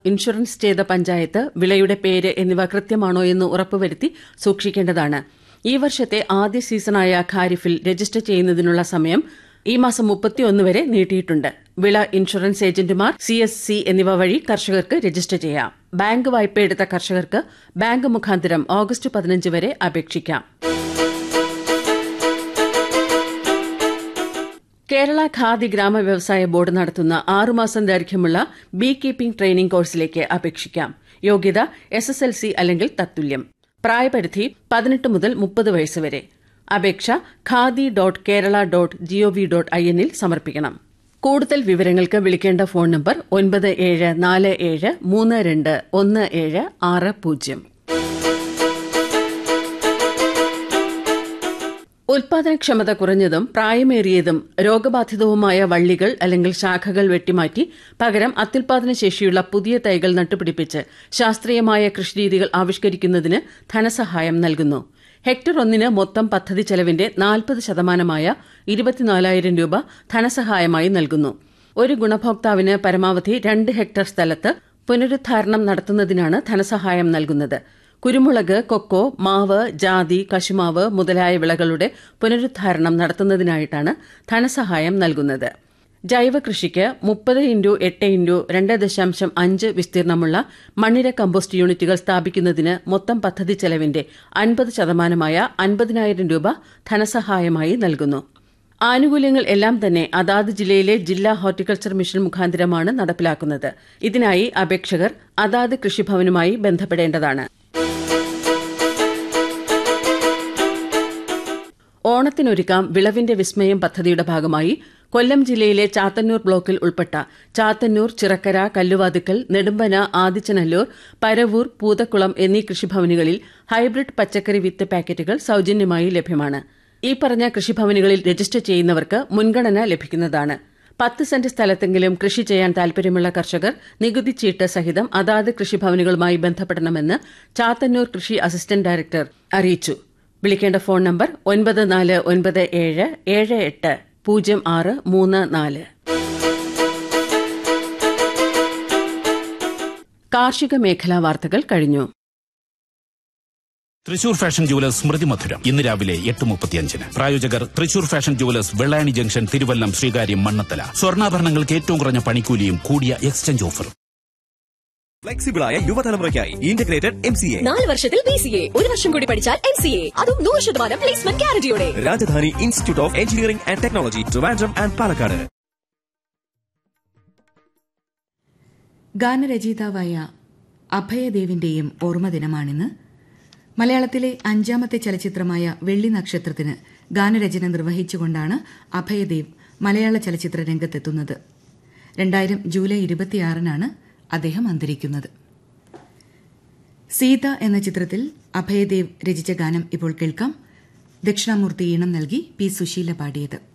insurance ചെയ്ത പഞ്ചായത്ത് വിളയുടെ പേര് എന്നിവ കൃത്യമാണോ എന്ന് ഉറപ്പുവരുത്തി സൂക്ഷിക്കേണ്ടതാണ് ഈ വർഷത്തെ ആദ്യ സീസണായ ഖാരിഫിൽ രജിസ്റ്റർ ചെയ്യുന്നതിനുള്ള സമയം ഈ മാസം മുപ്പത്തിയൊന്ന് വരെ നീട്ടിയിട്ടുണ്ട് വിള ഇൻഷുറൻസ് ഏജന്റുമാർ സി എസ് സി എന്നിവ വഴി കർഷകർക്ക് രജിസ്റ്റർ ചെയ്യാം ബാങ്ക് വായ്പയെടുത്ത കർഷകർക്ക് ബാങ്ക് മുഖാന്തരം ഓഗസ്റ്റ് പതിനഞ്ച് വരെ അപേക്ഷിക്കാം കേരള ഖാദി ഗ്രാമ വ്യവസായ ബോർഡ് നടത്തുന്ന ആറുമാസം ദൈർഘ്യമുള്ള ബീ കീപ്പിംഗ് ട്രെയിനിംഗ് കോഴ്സിലേക്ക് അപേക്ഷിക്കാം യോഗ്യത എസ് എസ് എൽ സി അല്ലെങ്കിൽ തത്തുല്യം പ്രായപരിധി പതിനെട്ട് മുതൽ മുപ്പത് വയസ്സ് വരെ അപേക്ഷ Khadi dot Kerala dot G O V dot I എന്നിൽ സമർപ്പിക്കണം കൂടുതൽ വിവരങ്ങൾക്ക് വിളിക്കേണ്ട ഫോൺ നമ്പർ ഒൻപത് ഏഴ് നാല് ഏഴ് മൂന്ന് രണ്ട് ഒന്ന് ഏഴ് ആറ് പൂജ്യം ഉൽപാദനക്ഷമത കുറഞ്ഞതും പ്രായമേറിയതും രോഗബാധിതവുമായ വള്ളികൾ അല്ലെങ്കിൽ ശാഖകൾ വെട്ടിമാറ്റി പകരം അത്യുൽപാദന ശേഷിയുള്ള പുതിയ തൈകൾ നട്ടുപിടിപ്പിച്ച് ശാസ്ത്രീയമായ കൃഷിരീതികൾ ആവിഷ്കരിക്കുന്നതിന് ധനസഹായം നൽകുന്നു ഹെക്ടർ ഒന്നിന് മൊത്തം പദ്ധതി ചെലവിന്റെ നാൽപ്പത് ശതമാനമായ ഇരുപത്തിനാലായിരം രൂപ ധനസഹായമായി നൽകുന്നു ഒരു ഗുണഭോക്താവിന് പരമാവധി രണ്ട് ഹെക്ടർ സ്ഥലത്ത് പുനരുദ്ധാരണം നടത്തുന്നതിനാണ് ധനസഹായം നൽകുന്നത് കുരുമുളക് കൊക്കോ മാവ് ജാതി കശുമാവ് മുതലായ വിളകളുടെ പുനരുദ്ധാരണം നടത്തുന്നതിനായിട്ടാണ് ധനസഹായം നൽകുന്നത് ജൈവ കൃഷിക്ക് മുപ്പത് ഇൻറ്റു എട്ട് ഇൻറ്റു രണ്ട് ദശാംശം അഞ്ച് വിസ്തീർണമുള്ള മണ്ണിര കമ്പോസ്റ്റ് യൂണിറ്റുകൾ സ്ഥാപിക്കുന്നതിന് മൊത്തം പദ്ധതി ചെലവിന്റെ അൻപത് ശതമാനമായ അൻപതിനായിരം രൂപ ധനസഹായമായി നൽകുന്നു ആനുകൂല്യങ്ങൾ എല്ലാം തന്നെ അതാത് ജില്ലയിലെ ജില്ലാ ഹോർട്ടിക്കൾച്ചർ മിഷൻ മുഖാന്തരമാണ് നടപ്പിലാക്കുന്നത് ഇതിനായി അപേക്ഷകർ അതാത് കൃഷിഭവനുമായി ബന്ധപ്പെടേണ്ടതാണ് ഓണത്തിനൊരുക്കാം വിളവിന്റെ വിസ്മയം പദ്ധതിയുടെ ഭാഗമായി കൊല്ലം ജില്ലയിലെ ചാത്തന്നൂർ ബ്ലോക്കിൽ ഉൾപ്പെട്ട ചാത്തന്നൂർ ചിറക്കര കല്ലുവാതുക്കൽ നെടുമ്പന ആദിച്ചനല്ലൂർ പരവൂർ പൂതക്കുളം എന്നീ കൃഷിഭവനുകളിൽ ഹൈബ്രിഡ് പച്ചക്കറി വിത്ത് പാക്കറ്റുകൾ സൌജന്യമായി ലഭ്യമാണ് ഈ പറഞ്ഞ കൃഷിഭവനുകളിൽ രജിസ്റ്റർ ചെയ്യുന്നവർക്ക് മുൻഗണന ലഭിക്കുന്നതാണ് പത്ത് സെന്റ് സ്ഥലത്തെങ്കിലും കൃഷി ചെയ്യാൻ താൽപര്യമുള്ള കർഷകർ നികുതി ചീട്ട് സഹിതം അതാത് കൃഷിഭവനുകളുമായി ബന്ധപ്പെടണമെന്ന് ചാത്തന്നൂർ കൃഷി അസിസ്റ്റന്റ് ഡയറക്ടർ അറിയിച്ചു വിളിക്കേണ്ട ഫോൺ നമ്പർ ഒൻപത് നാല് ഒൻപത് ഏഴ് ഏഴ് എട്ട് പൂജ്യം ആറ് മൂന്ന് നാല് കാർഷിക മേഖലാ വാർത്തകൾ കഴിഞ്ഞു തൃശൂർ ഫാഷൻ ജുവലേഴ്സ് സ്മൃതി മധുരം ഇന്ന് രാവിലെ എട്ട് മുപ്പത്തിയഞ്ചിന് പ്രായോജകർ Thrissur fashion jewellers Vellayani junction Thiruvallam Sreekaryam Mannanthala സ്വർണ്ണാഭരണങ്ങൾക്ക് ഏറ്റവും കുറഞ്ഞ പണിക്കൂലിയും കൂടിയ എക്സ്ചേഞ്ച് ഓഫറും ഫ്ലെക്സിബിളായ യുവതലമുറയ്ക്കായി ഇന്റഗ്രേറ്റഡ് എം സി എ നാല് വർഷത്തിൽ ബി സി എ ഒരു വർഷം കൂടി പഠിച്ചാൽ എം സി എ അതും നൂറ് ശതമാനം പ്ലേസ്മെന്റ് ഗ്യാരണ്ടിയോടെ Rajadhani institute of engineering and technology Trivandrum and Palakkad ഗാനരചയിതാവായ അഭയദേവിന്റെയും ഓർമ്മദിനമാണിന്ന് മലയാളത്തിലെ അഞ്ചാമത്തെ ചലച്ചിത്രമായ വെള്ളി നക്ഷത്രത്തിന് ഗാനരചന നിർവഹിച്ചുകൊണ്ടാണ് അഭയദേവ് മലയാള ചലച്ചിത്ര രംഗത്തെത്തുന്നത് രണ്ടായിരം ജൂലൈ ഇരുപത്തിയാറിനാണ് അദ്ദേഹം അന്തരിക്കുന്നത് സീത എന്ന ചിത്രത്തിൽ അഭയദേവ് രചിച്ച ഗാനം ഇപ്പോൾ കേൾക്കാം ദക്ഷിണാമൂർത്തി ഈണം നൽകി പി സുശീല പാടിയത്